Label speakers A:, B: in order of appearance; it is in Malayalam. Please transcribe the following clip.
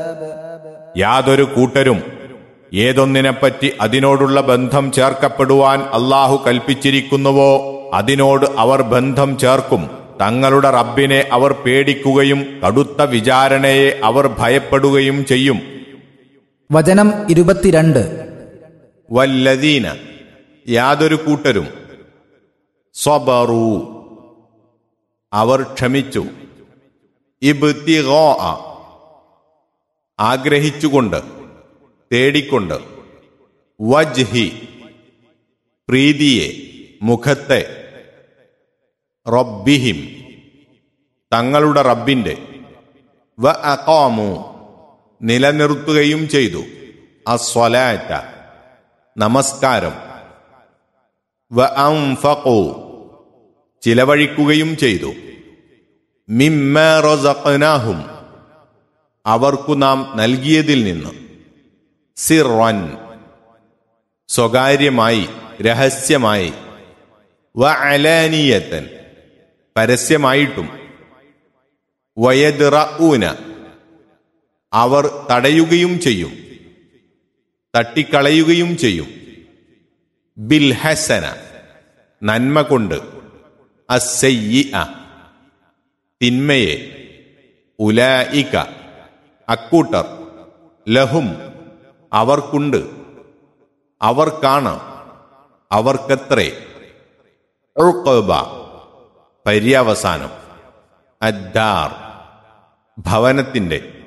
A: യാതൊരു കൂട്ടരും ഏതൊന്നിനെപ്പറ്റി അതിനോടുള്ള ബന്ധം ചേർക്കപ്പെടുവാൻ അള്ളാഹു കൽപ്പിച്ചിരിക്കുന്നുവോ അതിനോട് അവർ ബന്ധം ചേർക്കും തങ്ങളുടെ റബ്ബിനെ അവർ പേടിക്കുകയും കടുത്ത വിചാരണയെ അവർ ഭയപ്പെടുകയും ചെയ്യും
B: വചനം ഇരുപത്തിരണ്ട്
A: വല്ലദീന യാതൊരു കൂട്ടരും സ്വബറു അവർ ക്ഷമിച്ചു ഇബ്തിഗോ ആഗ്രഹിച്ചുകൊണ്ട് തേടിക്കൊണ്ട് വജ്ഹി പ്രീതിയെ മുഖത്തെ റബ്ബിഹിം തങ്ങളുടെ റബ്ബിന്റെ വ അഖാമു നിലനിർത്തുകയും ചെയ്തു അസ്വലാറ്റ നമസ്കാരം വ അംഫഖു ചിലവഴിക്കുകയും ചെയ്തു മിമ്മ റസഖ്നാഹും അവർക്കു നാം നൽകിയതിൽ നിന്ന് സിറൻ സ്വകാര്യമായി രഹസ്യമായി വ അലാനിയത്തൻ പരസ്യമായിട്ടും വയദിറൂന അവർ തടയുകയും ചെയ്യും തട്ടിക്കളയുകയും ചെയ്യും ബിൽ ഹസന നന്മ കൊണ്ട് അസയ്യി തിന്മയെ ഉലായിക അക്കൂട്ടർ ലഹും അവർക്കുണ്ട് അവർക്കാണ് അവർക്കത്രേ ഉൾക്കബ പര്യവസാനം അദ്ദാർ ഭവനത്തിന്റെ